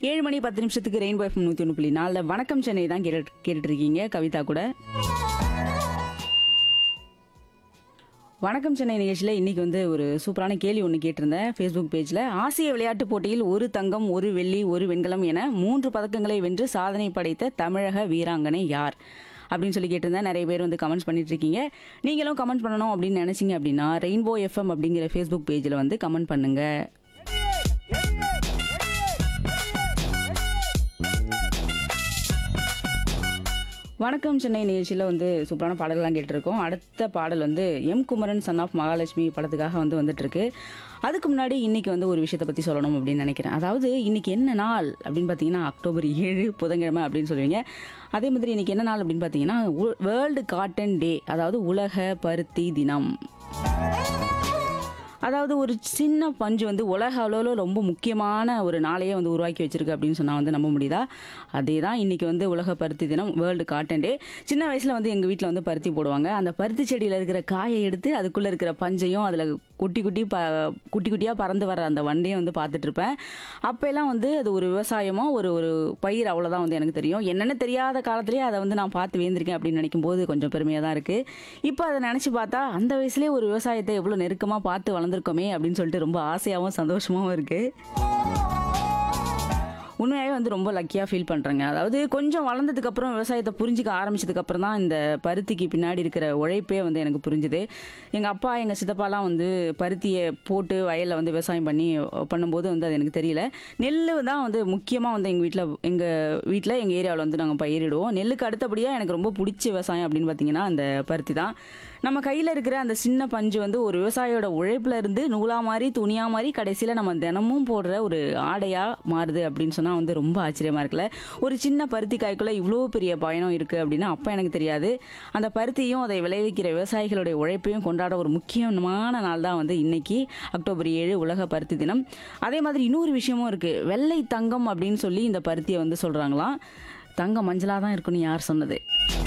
ஏழு மணி பத்து நிமிஷத்துக்கு ரெயின்போ எஃப்எம் நூற்றி ஒன்று புள்ளி நாலில் வணக்கம் சென்னை தான் கேட்டு கேட்டுட்டு இருக்கீங்க கவிதா கூட வணக்கம் சென்னை நிகழ்ச்சியில் இன்றைக்கி வந்து ஒரு சூப்பரான கேள்வி ஒன்று கேட்டிருந்தேன் ஃபேஸ்புக் பேஜில் ஆசிய விளையாட்டுப் போட்டியில் ஒரு தங்கம் ஒரு வெள்ளி ஒரு வெண்கலம் என மூன்று பதக்கங்களை வென்று சாதனை படைத்த தமிழக வீராங்கனை யார் அப்படின்னு சொல்லி கேட்டிருந்தேன் நிறைய பேர் வந்து கமெண்ட்ஸ் பண்ணிட்டு இருக்கீங்க நீங்களும் கமெண்ட் பண்ணணும் அப்படின்னு நினச்சிங்க அப்படின்னா ரெயின்போ எஃப்எம் அப்படிங்கிற ஃபேஸ்புக் பேஜில் வந்து கமெண்ட் பண்ணுங்கள் வணக்கம் சென்னை நிகழ்ச்சியில் வந்து சூப்பரான பாடல்கள்லாம் கேட்டிருக்கோம் அடுத்த பாடல் வந்து M Kumaran son of Mahalakshmi படத்துக்காக வந்து வந்துட்டுருக்கு அதுக்கு முன்னாடி இன்னைக்கு வந்து ஒரு விஷயத்தை பற்றி சொல்லணும் அப்படின்னு நினைக்கிறேன் அதாவது இன்னைக்கு என்ன நாள் அப்படின்னு பார்த்தீங்கன்னா அக்டோபர் ஏழு புதன்கிழமை அப்படின்னு சொல்லுவீங்க அதே மாதிரி இன்னைக்கு என்ன நாள் அப்படின்னு பார்த்தீங்கன்னா வேர்ல்டு காட்டன் டே அதாவது உலக பருத்தி தினம் அதாவது ஒரு சின்ன பஞ்சு வந்து உலக அளவில் ரொம்ப முக்கியமான ஒரு நாளையே வந்து உருவாக்கி வச்சிருக்கு அப்படின்னு சொன்னால் வந்து நம்ப முடியுதா அதே தான் இன்றைக்கி வந்து உலக பருத்தி தினம் வேர்ல்டு காட்டன் டே சின்ன வயசில் வந்து எங்கள் வீட்டில் வந்து பருத்தி போடுவாங்க அந்த பருத்தி செடியில் இருக்கிற காயை எடுத்து அதுக்குள்ளே இருக்கிற பஞ்சையும் அதில் குட்டி குட்டி ப குட்டி குட்டியாக பறந்து வர அந்த வண்டையும் வந்து பார்த்துட்டு இருப்பேன் அப்போல்லாம் வந்து அது ஒரு விவசாயமோ ஒரு ஒரு பயிர் அவ்வளோதான் வந்து எனக்கு தெரியும் என்னென்ன தெரியாத காலத்துலேயே அதை வந்து நான் பார்த்து வேந்திருக்கேன் அப்படின்னு நினைக்கும் போது கொஞ்சம் பெருமையாக தான் இருக்குது இப்போ அதை நினச்சி பார்த்தா அந்த வயசுலேயே ஒரு விவசாயத்தை எவ்வளோ நெருக்கமாக பார்த்து வளர்ந்துருக்கோமே அப்படின்னு சொல்லிட்டு ரொம்ப ஆசையாகவும் சந்தோஷமாகவும் இருக்குது உண்மையாகவே வந்து ரொம்ப லக்கியாக ஃபீல் பண்ணுறேங்க அதாவது கொஞ்சம் வளர்ந்ததுக்கப்புறம் விவசாயத்தை புரிஞ்சிக்க ஆரம்பிச்சதுக்கப்புறம் தான் இந்த பருத்திக்கு பின்னாடி இருக்கிற உழைப்பே வந்து எனக்கு புரிஞ்சுது எங்கள் அப்பா எங்கள் சித்தப்பாலாம் வந்து பருத்தியை போட்டு வயலில் வந்து விவசாயம் பண்ணி பண்ணும்போது வந்து அது எனக்கு தெரியல நெல் தான் வந்து முக்கியமாக வந்து எங்கள் வீட்டில் எங்கள் வீட்டில் எங்கள் ஏரியாவில் வந்து நாங்கள் பயிரிடுவோம் நெல்லுக்கு அடுத்தபடியாக எனக்கு ரொம்ப பிடிச்ச விவசாயம் அப்படின்னு பார்த்தீங்கன்னா அந்த பருத்தி தான் நம்ம கையில் இருக்கிற அந்த சின்ன பஞ்சு வந்து ஒரு விவசாயியோட உழைப்புல இருந்து நூலா மாதிரி துணியா மாதிரி கடைசியில் நம்ம தினமும் போடுற ஒரு ஆடையாக மாறுது அப்படின்னு சொன்னால் வந்து ரொம்ப ஆச்சரியமாக இருக்குல்ல ஒரு சின்ன பருத்தி காய்க்குள்ளே இவ்வளோ பெரிய பயணம் இருக்குது அப்படின்னு அப்போ எனக்கு தெரியாது அந்த பருத்தியும் அதை விளைவிக்கிற விவசாயிகளுடைய உழைப்பையும் கொண்டாட ஒரு முக்கியமான நாள் தான் வந்து இன்னைக்கு அக்டோபர் ஏழு உலக பருத்தி தினம் அதே மாதிரி இன்னொரு விஷயமும் இருக்குது வெள்ளை தங்கம் அப்படின்னு சொல்லி இந்த பருத்தியை வந்து சொல்கிறாங்களாம் தங்கம் மஞ்சளாக தான் இருக்குன்னு யார் சொன்னது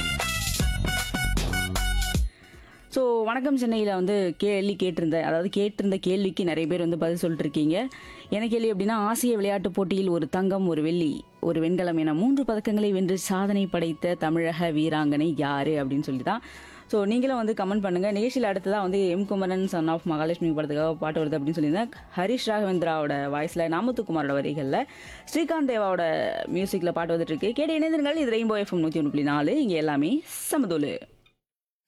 ஸோ வணக்கம் சென்னையில் வந்து கேள்வி கேட்டிருந்தேன் அதாவது கேட்டிருந்த கேள்விக்கு நிறைய பேர் வந்து பதில் சொல்லிட்டு இருக்கீங்க என்ன கேள்வி அப்படின்னா ஆசிய விளையாட்டுப் போட்டியில் ஒரு தங்கம் ஒரு வெள்ளி ஒரு வெண்கலம் என மூன்று பதக்கங்களை வென்று சாதனை படைத்த தமிழக வீராங்கனை யாரு அப்படின்னு சொல்லி தான் ஸோ நீங்களும் வந்து கமெண்ட் பண்ணுங்கள் நிகழ்ச்சியில் அடுத்ததாக வந்து M Kumaran son of Mahalakshmi படத்துக்காக பாட்டு வருது அப்படின்னு சொல்லியிருந்தேன் ஹரிஷ் ராகவேந்திராவோட வாய்ஸில் நாமத்துக்குமாரோட வரிகளில் ஸ்ரீகாந்த் தேவாவோட மியூசிக்கில் பாட்டு வந்துட்டு இருக்கு கேட்டு இணைந்திருங்கள் இது ரெயின்போ எஃப்எம் நூற்றி ஒன்று புள்ளி நாலு இங்கே எல்லாமே சமதோலு